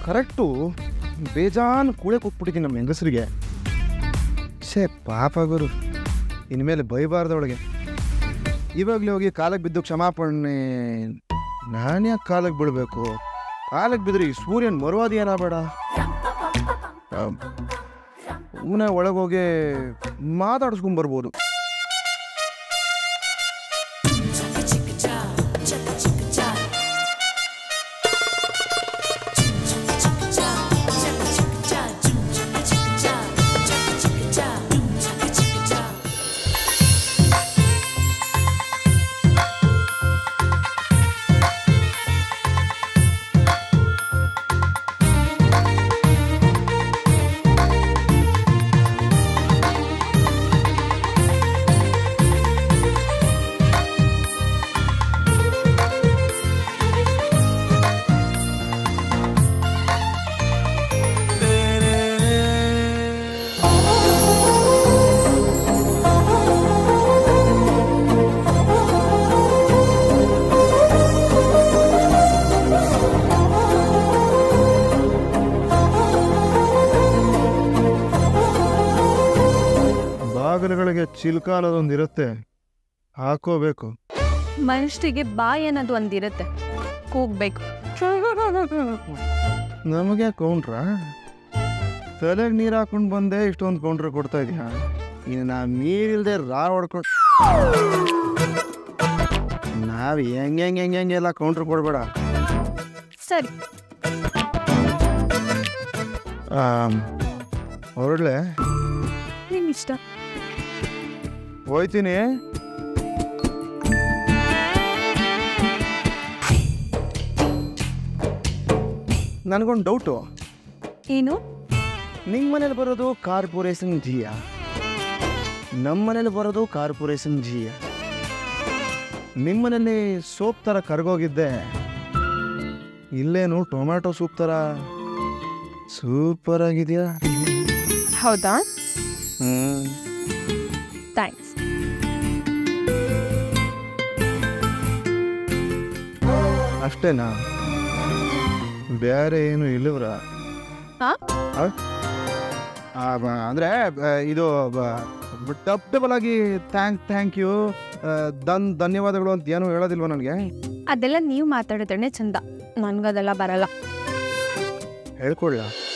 correct ಬೇಜಾನ್ ಕೂಳೆ ಕೊಟ್ಬಿಟ್ಟಿದ್ದೀನಿ ನಮ್ಮ ಹೆಂಗಸರಿಗೆ ಶೇ ಪಾಪ ಗುರು ಇನ್ಮೇಲೆ ಬೈಬಾರ್ದವಳಿಗೆ ಇವಾಗಲೇ ಹೋಗಿ ಕಾಲಕ್ಕೆ ಬಿದ್ದು ಕ್ಷಮಾಪಣೆ ನಾನು ಯಾಕೆ ಕಾಲಕ್ಕೆ ಬೀಳ್ಬೇಕು ಕಾಲಕ್ಕೆ ಬಿದ್ದರೆ ಈ ಸೂರ್ಯನ ಮರುವಾದಿ ಏನ ಬೇಡ ಸುಮ್ಮನೆ ಒಳಗೋಗಿ ಮಾತಾಡಿಸ್ಕೊಂಡ್ ಬರ್ಬೋದು ಬಾಗಿಲುಗಳಿಗೆ ಚಿಲ್ಕ ಅನ್ನೋದೊಂದು ಇರುತ್ತೆ ಹಾಕೋಬೇಕು ಮನುಷ್ಯರಿಗೆ ಬಾಯಿ ಅನ್ನೋದು ಒಂದಿರುತ್ತೆ ಕೂಗ್ಬೇಕು ನಮಗೆ ಕೌಂಟ್ರ ತಲೆಗೆ ನೀರು ಹಾಕೊಂಡು ಬಂದೆ ಇಷ್ಟೊಂದು ಕೌಂಟ್ರ್ ಕೊಡ್ತಾ ಇದೀಯ ಇನ್ನು ನಾ ನೀರಿಲ್ದೆ ರಾ ಹೊಡ್ಕೊಂಡು ನಾವು ಹೆಂಗೆ ಹೆಂಗೆ ಹೆಂಗೆ ಹೆಂಗೆಲ್ಲ ಕೌಂಟ್ರ್ ಕೊಡಬೇಡ ಸರಿ ಹೊರಡ್ಲೆ ನಿಮ್ ಇಷ್ಟ ಹೋಯ್ತೀನಿ ನನಗೊಂದು ಡೌಟು ಏನು ನಿಮ್ಮ ಮನೇಲಿ ಬರೋದು ಕಾರ್ಪೊರೇಷನ್ ಜಿಯಾ ನಮ್ಮ ಮನೇಲಿ ಬರೋದು ಕಾರ್ಪೊರೇಷನ್ ಜಿಯಾ ನಿಮ್ಮ ಮನೇಲಿ ಸೋಪ್ ಥರ ಕರ್ಗೋಗಿದ್ದೆ ಇಲ್ಲೇನು ಟೊಮ್ಯಾಟೊ ಸೂಪ್ ಥರ ಸೂಪರ್ ಆಗಿದೆಯಾ ಹೌದಾ ಹ್ಞೂ ಥ್ಯಾಂಕ್ಸ್ ಅಷ್ಟೇನಾ ಬೇರೆ ಏನು ಇಲ್ಲವ್ರ ಹಾ ಅಂದರೆ ಇದು ಟಪ್ ಡಬಲ್ ಆಗಿ ಥ್ಯಾಂಕ್ ಥ್ಯಾಂಕ್ ಯು ದನ್ ಧನ್ಯವಾದಗಳು ಅಂತ ಏನು ಹೇಳೋದಿಲ್ವ ನನಗೆ ಅದೆಲ್ಲ ನೀವು ಮಾತಾಡಿದ್ರೆ ಚಂದ ನನ್ಗದೆಲ್ಲ ಬರಲ್ಲ ಹೇಳ್ಕೊಳ್ಳ